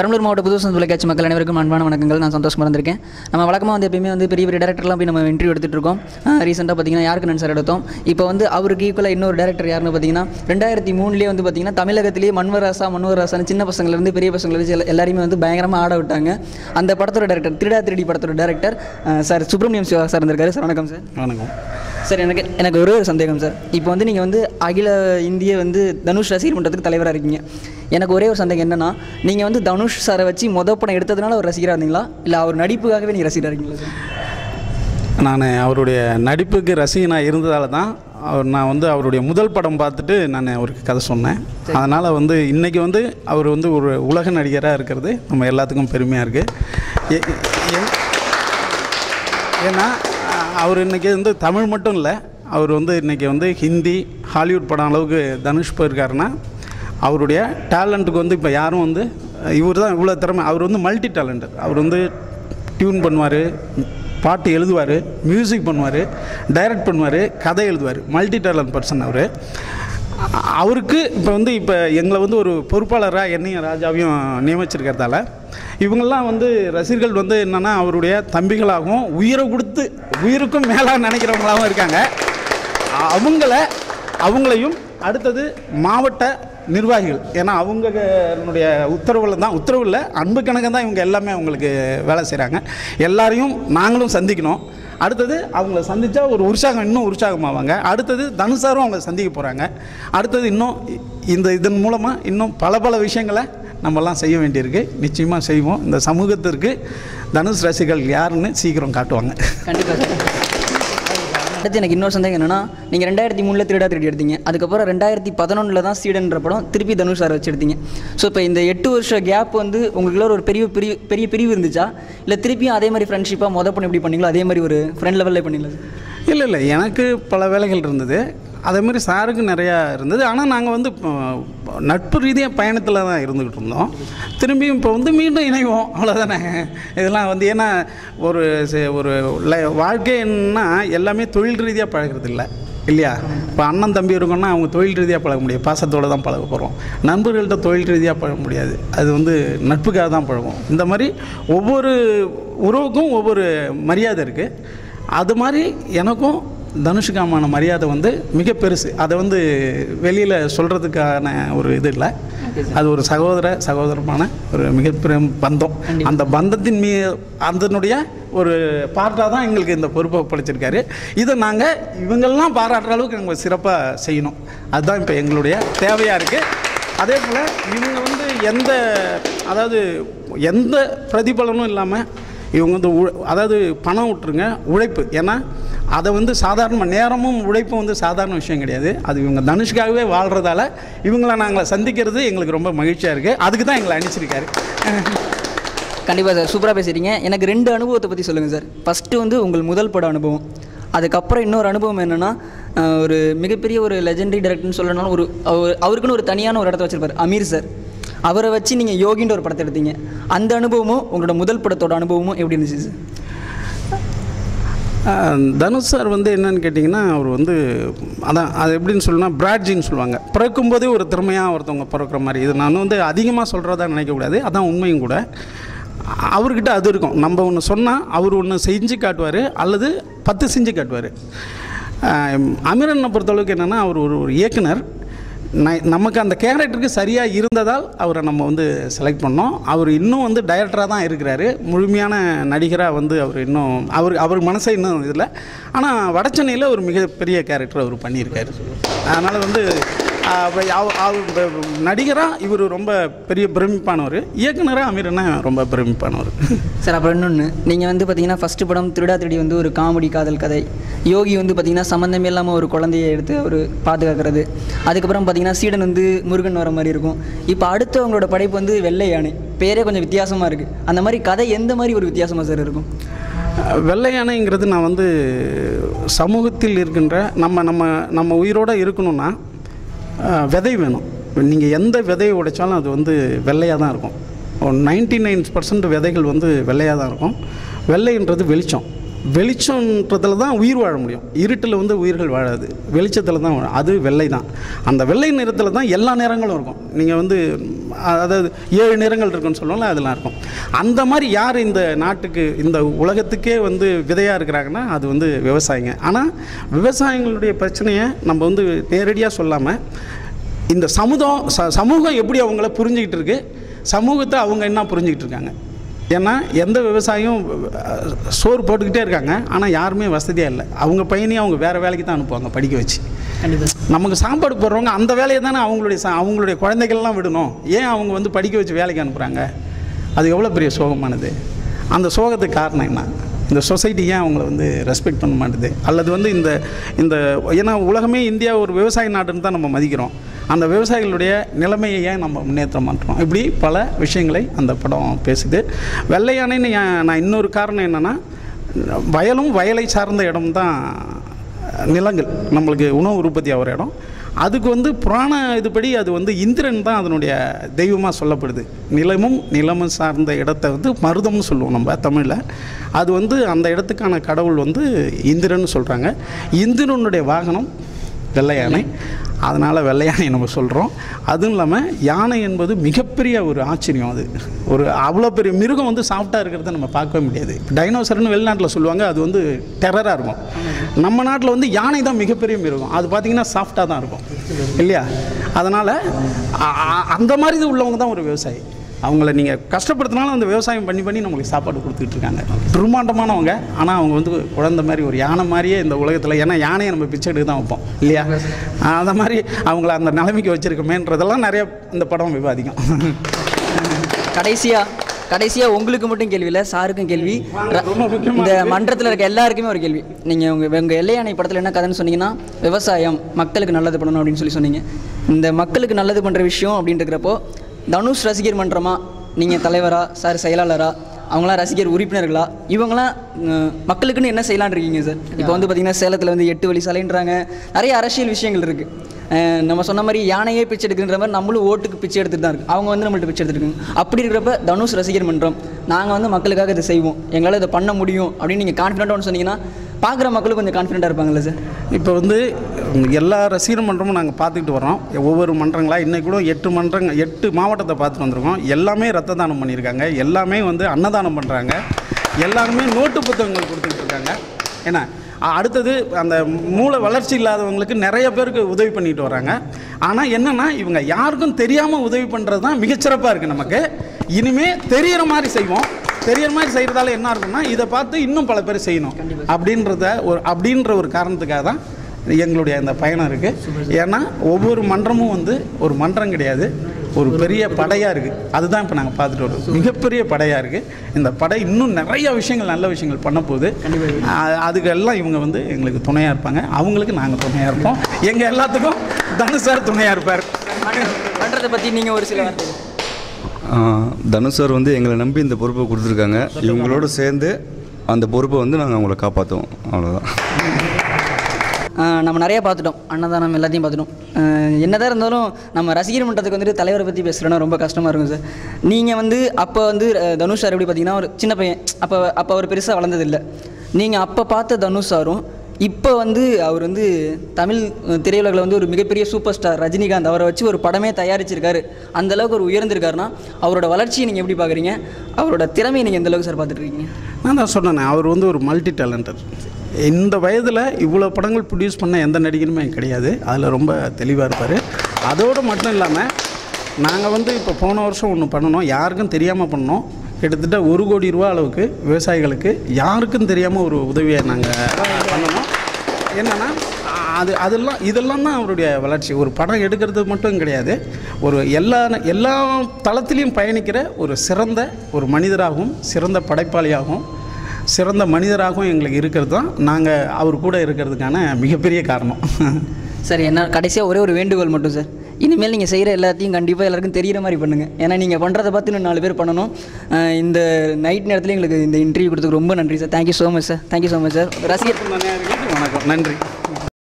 பெரம்பலூர் மாவட்ட புதுசு தொலைக்காட்சி மக்கள் அனைவருக்கும் அன்பான வணக்கங்கள் நான் சந்தோஷமாக இருந்திருக்கேன் நம்ம வழக்கமாக வந்து எப்பயுமே வந்து பெரிய பெரிய டேரக்டர்லாம் போய் நம்ம இன்டர்வியூ எடுத்துகிட்டு இருக்கோம் ரீசெண்டாக பார்த்தீங்கன்னா யாருக்கு நான் சார் எடுத்தோம் இப்போ வந்து அவருக்கு ஈக்குவலாக இன்னொரு டேரக்டர் யாருன்னு பார்த்தீங்கன்னா ரெண்டாயிரத்தி மூணுலேயே வந்து பார்த்தீங்கன்னா தமிழகத்திலேயே மன்வராசா மன்வராசான்னு சின்ன பசங்கள்லேருந்து பெரிய பசங்கள்லேருந்து எல்லா- எல்லாரையுமே வந்து பயங்கரமாக ஆட விட்டாங்க அந்த படத்தோட டேரக்டர் திருடா திருடி படத்தோட director sir Subramaniam Siva sir இருந்திருக்காரு சார் வணக்கம் சார் வணக்கம் சார் எனக்கு எனக்கு ஒரே ஒரு சந்தேகம் சார் இப்போ வந்து நீங்கள் வந்து அகில இந்திய வந்து தனுஷ் ரசிகர் மன்றத்துக்கு தலைவராக இருக்கீங்க எனக்கு ஒரே ஒரு சந்தேகம் என்னன்னா நீங்கள் வந்து தனுஷ் சாரை வச்சு மொத படம் எடுத்ததுனால ஒரு ரசிகராக இருந்தீங்களா இல்லை அவர் நடிப்புக்காகவே நீங்கள் ரசிகராக இருக்கீங்களா சார் நான் அவருடைய நடிப்புக்கு ரசிகனாக இருந்ததால தான் அவர் நான் வந்து அவருடைய முதல் படம் பார்த்துட்டு நான் அவருக்கு கதை சொன்னேன் அதனால் வந்து இன்றைக்கி வந்து அவர் வந்து ஒரு உலக நடிகராக இருக்கிறது நம்ம எல்லாத்துக்கும் பெருமையாக இருக்குது ஏன்னா அஹ், அவர் இன்றைக்கி வந்து தமிழ் மட்டும் இல்லை அவர் வந்து இன்றைக்கி வந்து ஹிந்தி ஹாலிவுட் படம் அளவுக்கு தனுஷ் போயிருக்காருன்னா அவருடைய டேலண்ட்டுக்கு வந்து இப்போ யாரும் வந்து இவர் தான் இவ்வளோ திறமை அவர் வந்து மல்டி டேலண்டட் அவர் வந்து டியூன் பண்ணுவார் பாட்டு எழுதுவார் மியூசிக் பண்ணுவார் டைரக்ட் பண்ணுவார் கதை எழுதுவார் மல்டி டேலண்ட் பர்சன் அவர் அவருக்கு இப்போ வந்து இப்போ எங்களை வந்து ஒரு பொறுப்பாளராக என்னையும் ராஜாவையும் நியமிச்சிருக்கிறதால இவங்கெல்லாம் வந்து ரசிகர்கள் வந்து என்னென்னா அவருடைய தம்பிகளாகவும் உயிரை கொடுத்து உயிருக்கும் மேலாக நினைக்கிறவங்களாகவும் இருக்காங்க அவங்கள அவங்களையும் அடுத்தது மாவட்ட நிர்வாகிகள் ஏன்னா அவங்களுடைய உத்தரவில் தான் உத்தரவில் அன்பு கணக்கு தான் இவங்க எல்லாமே அவங்களுக்கு வேலை செய்கிறாங்க எல்லாரையும் நாங்களும் சந்திக்கணும் அடுத்தது அவங்கள சந்தித்தா ஒரு உற்சாகம் இன்னும் உற்சாகமாவாங்க அடுத்தது தனுசாரும் அவங்க சந்திக்க போகிறாங்க அடுத்தது இன்னும் இந்த இதன் மூலமாக இன்னும் பல பல விஷயங்களை நம்மலாம் செய்ய வேண்டியிருக்கு நிச்சயமாக செய்வோம் இந்த சமூகத்திற்கு தனுஷ் ரசிகர்கள் யாருன்னு சீக்கிரம் காட்டுவாங்க கண்டிப்பாக சார் அடுத்து எனக்கு இன்னொரு சந்தேகம் என்னன்னா நீங்கள் ரெண்டாயிரத்தி மூணில் திருடா திருடி எடுத்தீங்க அதுக்கப்புறம் ரெண்டாயிரத்தி பதினொன்றில் தான் சீடன்ற படம் திருப்பி தனுஷ் சார் வச்சு எடுத்தீங்க ஸோ இப்போ இந்த எட்டு வருஷம் கேப் வந்து உங்களுக்குள்ள ஒரு பெரிய பெரிய பெரிய பிரிவு இருந்துச்சா இல்லை திருப்பியும் அதே மாதிரி ஃப்ரெண்ட்ஷிப்பாக மொதல் பண்ணி எப்படி பண்ணீங்களோ அதே மாதிரி ஒரு ஃப்ரெண்ட் லெவலில் பண்ணீங்களா சார் இல்லை இல்லை எனக்கு பல வேலைகள் இருந்தது அதே மாதிரி சாருக்கு நிறையா இருந்தது ஆனால் நாங்கள் வந்து இப்போ நட்பு ரீதியாக பயணத்தில் தான் இருந்துக்கிட்டு இருந்தோம் திரும்பியும் இப்போ வந்து மீண்டும் இணைவோம் அவ்வளோதானே இதெல்லாம் வந்து ஏன்னா ஒரு சே- ஒரு லை- வாழ்க்கைன்னா எல்லாமே தொழில் ரீதியாக பழகிறது இல்லை இல்லையா இப்போ அண்ணன் தம்பி இருக்கோம்னா அவங்க தொழில் ரீதியாக பழக முடியாது பாசத்தோடு தான் பழக போகிறோம் நண்பர்கள்ட்ட தொழில் ரீதியாக பழக முடியாது அது வந்து நட்புக்காக தான் பழகும் இந்த மாதிரி ஒவ்வொரு உறவுக்கும் ஒவ்வொரு மரியாதை இருக்குது அது மாதிரி எனக்கும் தனுஷுக்காமான மரியாதை வந்து மிக பெருசு அதை வந்து வெளியில் சொல்கிறதுக்கான ஒரு இது இல்லை அது ஒரு சகோதர சகோதரமான ஒரு மிகப்பெரிய பந்தம் அந்த பந்தத்தின் மீ அதனுடைய ஒரு பார்ட்டாக தான் எங்களுக்கு இந்த பொறுப்பை படைச்சிருக்காரு இதை நாங்கள் இவங்கெல்லாம் பாராட்டுற அளவுக்கு நாங்கள் சிறப்பாக செய்யணும் அதுதான் இப்போ எங்களுடைய தேவையாக இருக்குது அதே போல் இவங்க வந்து எந்த அதாவது எந்த பிரதிபலனும் இல்லாமல் இவங்க வந்து உழ அதாவது பணம் விட்டுருங்க உழைப்பு ஏன்னா அதை வந்து சாதாரண நேரமும் உழைப்பும் வந்து சாதாரண விஷயம் கிடையாது அது இவங்க தனுஷ்காகவே வாழ்கிறதால இவங்கள நாங்களை சந்திக்கிறது எங்களுக்கு ரொம்ப மகிழ்ச்சியாக இருக்குது அதுக்கு தான் எங்களை அனுப்பிச்சிருக்காரு கண்டிப்பாக சார் சூப்பராக பேசுகிறீங்க எனக்கு ரெண்டு அனுபவத்தை பற்றி சொல்லுங்கள் சார் ஃபஸ்ட்டு வந்து உங்கள் முதல் பட அனுபவம் அதுக்கப்புறம் இன்னொரு அனுபவம் என்னென்னா ஒரு மிகப்பெரிய ஒரு லெஜெண்டரி டேரக்டர்னு சொல்லணும்னாலும் ஒரு அவர் அவருக்குன்னு ஒரு தனியான ஒரு இடத்த வச்சிருப்பார் அமீர் சார் அவரை வச்சு நீங்கள் யோகின்ற ஒரு படத்தை எடுத்தீங்க அந்த அனுபவமும் உங்களோட முதல் படத்தோட அனுபவமும் எப்படி இருந்துச்சு சார் ஆஹ் தனுஷ் சார் வந்து என்னன்னு கேட்டிங்கன்னா அவர் வந்து அதான் அது எப்படின்னு சொல்லணும்னா பிராட்ஜின்னு சொல்லுவாங்க பிறக்கும்போதே ஒரு திறமையாக ஒருத்தவங்க பிறக்கிற மாதிரி இது நான் வந்து அதிகமாக சொல்கிறதா நினைக்கக்கூடாது அதான் உண்மையும் கூட அவர்கிட்ட அது இருக்கும் நம்ம ஒன்று சொன்னால் அவர் ஒன்று செஞ்சு காட்டுவார் அல்லது பத்து செஞ்சு காட்டுவார் அமீரனை பொறுத்தளவுக்கு என்னென்னா அவர் ஒரு ஒரு இயக்குனர் ந- நமக்கு அந்த கேரக்டருக்கு சரியாக இருந்ததால் அவரை நம்ம வந்து செலக்ட் பண்ணோம் அவர் இன்னும் வந்து டைரக்டராக தான் இருக்கிறாரு முழுமையான நடிகராக வந்து அவர் இன்னும் அவர் அவர் மனசை இன்னும் இதில் ஆனால் வடச்சென்னையில் ஒரு மிகப்பெரிய கேரக்டர் அவர் பண்ணியிருக்காரு அதனால் வந்து நடிகராக இவர் ரொம்ப பெரிய பிரமிப்பானவர் இயக்குனராக அமீரனா ரொம்ப பிரமிப்பானவர் சார் அப்புறம் இன்னொன்று நீங்கள் வந்து பார்த்தீங்கன்னா ஃபஸ்ட்டு படம் திருடா திருடி வந்து ஒரு காமெடி காதல் கதை யோகி வந்து பார்த்தீங்கன்னா சம்மந்தமே இல்லாமல் ஒரு குழந்தையை எடுத்து ஒரு பாதுகாக்கிறது அதுக்கப்புறம் பார்த்தீங்கன்னா சீடன் வந்து முருகன் வர மாதிரி இருக்கும் இப்போ அடுத்து அவங்களோட படைப்பு வந்து வெள்ளை யானை பேரே கொஞ்சம் வித்தியாசமாக இருக்குது அந்த மாதிரி கதை எந்த மாதிரி ஒரு வித்தியாசமாக சார் இருக்கும் வெள்ளை யானைங்கிறது நான் வந்து சமூகத்தில் இருக்கின்ற நம்ம நம்ம நம்ம உயிரோடு இருக்கணும்னா அஹ், விதை வேணும் நீங்கள் எந்த விதையை உடைச்சாலும் அது வந்து வெள்ளையாக தான் இருக்கும் நைன்டி நைன் பர்சன்ட் விதைகள் வந்து வெள்ளையாக தான் இருக்கும் வெள்ளைன்றது வெளிச்சம் வெளிச்சன்றதுல தான் உயிர் வாழ முடியும் இருட்டில் வந்து உயிர்கள் வாழாது வெளிச்சத்தில் தான் வாழும். அது வெள்ளை தான் அந்த வெள்ளை நிறத்தில் தான் எல்லா நிறங்களும் இருக்கும் நீங்கள் வந்து அ- அதாவது ஏழு நிறங்கள் இருக்குன்னு சொல்லுவோம்ல அதெல்லாம் இருக்கும் அந்த மாதிரி யார் இந்த நாட்டுக்கு இந்த உலகத்துக்கே வந்து விதையாக இருக்கிறாங்கன்னா அது வந்து விவசாயிங்க ஆனால் விவசாயிகளுடைய பிரச்சனையை நம்ம வந்து நேரடியாக சொல்லாமல் இந்த சமுதாயம் ச சமூகம் எப்படி அவங்கள புரிஞ்சுக்கிட்டு இருக்கு சமூகத்தை அவங்க என்ன புரிஞ்சுக்கிட்டு இருக்காங்க ஏன்னா எந்த விவசாயியும் அஹ், சோறு போட்டுக்கிட்டே இருக்காங்க ஆனால் யாருமே வசதியாக இல்லை அவங்க பையனையும் அவங்க வேறு வேலைக்கு தான் அனுப்புவாங்க படிக்க வச்சு கண்டிப்பாக நமக்கு சாப்பாடு போடுறவங்க அந்த வேலையை தானே அவங்களுடைய ச- அவங்களுடைய குழந்தைகள்லாம் விடணும் ஏன் அவங்க வந்து படிக்க வச்சு வேலைக்கு அனுப்புகிறாங்க அது எவ்வளோ பெரிய சோகமானது அந்த சோகத்துக்கு காரணம் என்ன இந்த சொசைட்டி ஏன் அவங்கள வந்து ரெஸ்பெக்ட் பண்ண மாட்டுது அல்லது வந்து இந்த இந்த ஏன்னா உலகமே இந்தியா ஒரு விவசாய நாடுன்னு தான் நம்ம மதிக்கிறோம் அந்த விவசாயிகளுடைய நிலைமையை ஏன் நம்ம முன்னேற்ற மாட்டோம் இப்படி பல விஷயங்களை அந்த படம் பேசுது வெள்ளை யானைன்னு ஏன் நான் இன்னொரு காரணம் என்னென்னா வயலும் வயலை சார்ந்த இடம் தான் நிலங்கள் நம்மளுக்கு உணவு உற்பத்தி ஆகிற இடம் அதுக்கு வந்து புராண இதுபடி அது வந்து இந்திரன் தான் அதனுடைய தெய்வமாக சொல்லப்படுது நிலமும் நிலமும் சார்ந்த இடத்த வந்து மருதம்னு சொல்லுவோம் நம்ம தமிழில் அது வந்து அந்த இடத்துக்கான கடவுள் வந்து இந்திரன்னு சொல்கிறாங்க இந்திரனுடைய வாகனம் வெள்ளை யானை அதனால் வெள்ளை யானை நம்ம சொல்கிறோம் அதுவும் இல்லாமல் யானை என்பது மிகப்பெரிய ஒரு ஆச்சரியம் அது ஒரு அவ்வளோ பெரிய மிருகம் வந்து சாஃப்டாக இருக்கிறத நம்ம பார்க்கவே முடியாது டைனோசர்னு வெளிநாட்டில் சொல்லுவாங்க அது வந்து டெரராக இருக்கும் நம்ம நாட்டில் வந்து யானை தான் மிகப்பெரிய மிருகம் அது பார்த்திங்கன்னா சாஃப்டாக தான் இருக்கும் இல்லையா அதனால் அந்த மாதிரி இது உள்ளவங்க தான் ஒரு விவசாயி அவங்கள நீங்கள் கஷ்டப்படுத்தினாலும் அந்த விவசாயம் பண்ணி பண்ணி நம்மளுக்கு சாப்பாடு கொடுத்துட்டு இருக்காங்க பிரம்மாண்டமானவங்க ஆனால் அவங்க வந்து குழந்தை மாதிரி ஒரு யானை மாதிரியே இந்த உலகத்தில் ஏன்னா யானையை நம்ம பிச்சை எடுக்க தான் வைப்போம் இல்லையா அந்த மாதிரி அவங்கள அந்த நிலைமைக்கு வச்சுருக்கமேன்றதெல்லாம் நிறைய இந்த படம் விவாதிக்கும் கடைசியாக கடைசியாக உங்களுக்கு மட்டும் கேள்வி இல்லை சாருக்கும் கேள்வி ர- ரொம்ப முக்கியமானது. இந்த மன்றத்தில் இருக்க எல்லாருக்குமே ஒரு கேள்வி நீங்கள் உங்கள் உங்கள் எல்லையானை படத்தில் என்ன கதைன்னு சொன்னீங்கன்னா விவசாயம் மக்களுக்கு நல்லது பண்ணணும் அப்படின்னு சொல்லி சொன்னீங்க இந்த மக்களுக்கு நல்லது பண்ணுற விஷயம் அப்படின்னு இருக்கிறப்போ தனுஷ் ரசிகர் மன்றமா நீங்கள் தலைவரா சார் செயலாளரா அவங்களாம் ரசிகர் உறுப்பினர்களா இவங்களாம் அஹ், மக்களுக்குன்னு என்ன செய்யலான்னு இருக்கீங்க சார் இப்போ வந்து பார்த்தீங்கன்னா சேலத்தில் வந்து எட்டு வழி சாலைன்றாங்க நிறைய அரசியல் விஷயங்கள் இருக்குது அஹ் நம்ம சொன்ன மாதிரி யானையே பிச்சை எடுக்குன்ற மாதிரி நம்மளும் ஓட்டுக்கு பிச்சை எடுத்துட்டு தான் இருக்கு அவங்க வந்து நம்மள்ட்ட பிச்சை எடுத்துருக்காங்க அப்படி இருக்கிறப்ப தனுஷ் ரசிகர் மன்றம் நாங்கள் வந்து மக்களுக்காக இதை செய்வோம் எங்களால் இதை பண்ண முடியும் அப்படின்னு நீங்கள் கான்ஃபிடென்ட்டாக ஒன்று சொன்னீங்கன்னா பார்க்குற மக்களும் கொஞ்சம் கான்ஃபிடென்ட்டாக இருப்பாங்கல்ல சார் இப்போ வந்து எல்லா ரசிகர் மன்றமும் நாங்கள் பார்த்துக்கிட்டு வரோம் ஒவ்வொரு மன்றங்களாக இன்றைக்கு கூட எட்டு மன்றங்க எட்டு மாவட்டத்தை பார்த்துட்டு வந்திருக்கோம் எல்லாமே ரத்த தானம் பண்ணியிருக்காங்க எல்லாமே வந்து அன்னதானம் பண்ணுறாங்க எல்லாருமே நோட்டு புத்தகங்கள் கொடுத்துக்கிட்டு இருக்காங்க ஏன்னா அ- அடுத்தது அந்த மூளை வளர்ச்சி இல்லாதவங்களுக்கு நிறைய பேருக்கு உதவி பண்ணிட்டு வராங்க ஆனால் என்னென்னா இவங்க யாருக்கும் தெரியாமல் உதவி பண்ணுறது தான் மிகச்சிறப்பாக இருக்குது நமக்கு இனிமே தெரியிற மாதிரி செய்வோம் தெரியற மாதிரி செய்கிறதால என்ன இருக்கும்னா இதை பார்த்து இன்னும் பல பேர் செய்யணும் அப்படின்றத ஒரு அப்படின்ற ஒரு காரணத்துக்காக தான் எங்களுடைய இந்த பயணம் இருக்குது ஏன்னா ஒவ்வொரு மன்றமும் வந்து ஒரு மன்றம் கிடையாது ஒரு பெரிய படையாக இருக்குது அதுதான் இப்போ நாங்கள் பார்த்துட்டு வரோம் மிகப்பெரிய படையாக இருக்குது இந்த படை இன்னும் நிறைய விஷயங்கள் நல்ல விஷயங்கள் பண்ண போகுது அ- அதுக்கெல்லாம் இவங்க வந்து எங்களுக்கு துணையாக இருப்பாங்க அவங்களுக்கு நாங்கள் துணையாக இருப்போம் எங்கள் எல்லாத்துக்கும் தனுஷ் சார் துணையாக இருப்பார் மன்றத்தை பற்றி நீங்கள் ஒரு சில வார்த்தை ஆஹ் தனுஷ் சார் வந்து எங்களை நம்பி இந்த பொறுப்பை கொடுத்துருக்காங்க இவங்களோட சேர்ந்து அந்த பொறுப்பை வந்து நாங்கள் அவங்கள காப்பாற்றுவோம் அவ்வளோதான் ஆஹ் நம்ம நிறைய பார்த்துட்டோம் அன்னதானம் எல்லாத்தையும் பார்த்துட்டோம் ஆஹ் என்னதான் இருந்தாலும் நம்ம ரசிகர் மன்றத்துக்கு வந்துட்டு தலைவரை பற்றி பேசுகிறோன்னா ரொம்ப கஷ்டமாக இருக்கும் சார் நீங்கள் வந்து அப்போ வந்து அஹ், தனுஷ் சார் எப்படி பார்த்தீங்கன்னா ஒரு சின்ன பையன் அப்போ அப்போ அவர் பெருசாக வளர்ந்ததில்லை நீங்கள் அப்போ பார்த்த தனுஷ் சாரும் இப்போ வந்து அவர் வந்து தமிழ் அஹ், திரையுலகில் வந்து ஒரு மிகப்பெரிய சூப்பர் ஸ்டார் ரஜினிகாந்த் அவரை வச்சு ஒரு படமே தயாரிச்சிருக்காரு அந்த அளவுக்கு ஒரு உயர்ந்திருக்காருன்னா அவரோட வளர்ச்சியை நீங்கள் எப்படி பார்க்குறீங்க அவரோட திறமையை நீங்கள் எந்த அளவுக்கு சார் பார்த்துட்டு இருக்கீங்க நான் தான் சொன்னேனே அவர் வந்து ஒரு மல்டி டேலண்டர் இந்த வயதில் இவ்வளோ படங்கள் ப்ரொடியூஸ் பண்ண எந்த நடிகனுமே கிடையாது அதில் ரொம்ப தெளிவாக இருப்பார் அதோடு மட்டும் இல்லாமல் நாங்கள் வந்து இப்போ போன வருஷம் ஒன்று பண்ணணும் யாருக்கும் தெரியாமல் பண்ணோம் கிட்டத்தட்ட ஒரு கோடி ரூபா அளவுக்கு விவசாயிகளுக்கு யாருக்கும் தெரியாமல் ஒரு உதவியை நாங்கள் பண்ணணும் என்னென்னா அது அதெல்லாம் இதெல்லாம் தான் அவருடைய வளர்ச்சி ஒரு படம் எடுக்கிறது மட்டும் கிடையாது ஒரு எல்லா எல்லா தளத்திலையும் பயணிக்கிற ஒரு சிறந்த ஒரு மனிதராகவும் சிறந்த படைப்பாளியாகவும் சிறந்த மனிதராகவும் எங்களுக்கு இருக்கிறது தான் நாங்கள் அவர் கூட இருக்கிறதுக்கான மிகப்பெரிய காரணம் சார் என்ன கடைசியாக ஒரே ஒரு வேண்டுகோள் மட்டும் சார் இனிமேல் நீங்கள் செய்கிற எல்லாத்தையும் கண்டிப்பாக எல்லாருக்கும் தெரியிற மாதிரி பண்ணுங்கள் ஏன்னா நீங்கள் பண்ணுறதை பார்த்து இன்னும் நாலு பேர் பண்ணணும் அஹ் இந்த நைட் நேரத்தில் எங்களுக்கு இந்த இன்டர்வியூ கொடுத்ததுக்கு ரொம்ப நன்றி sir thank you so much sir thank you so much sir ரசிகர் வணக்கம் நன்றி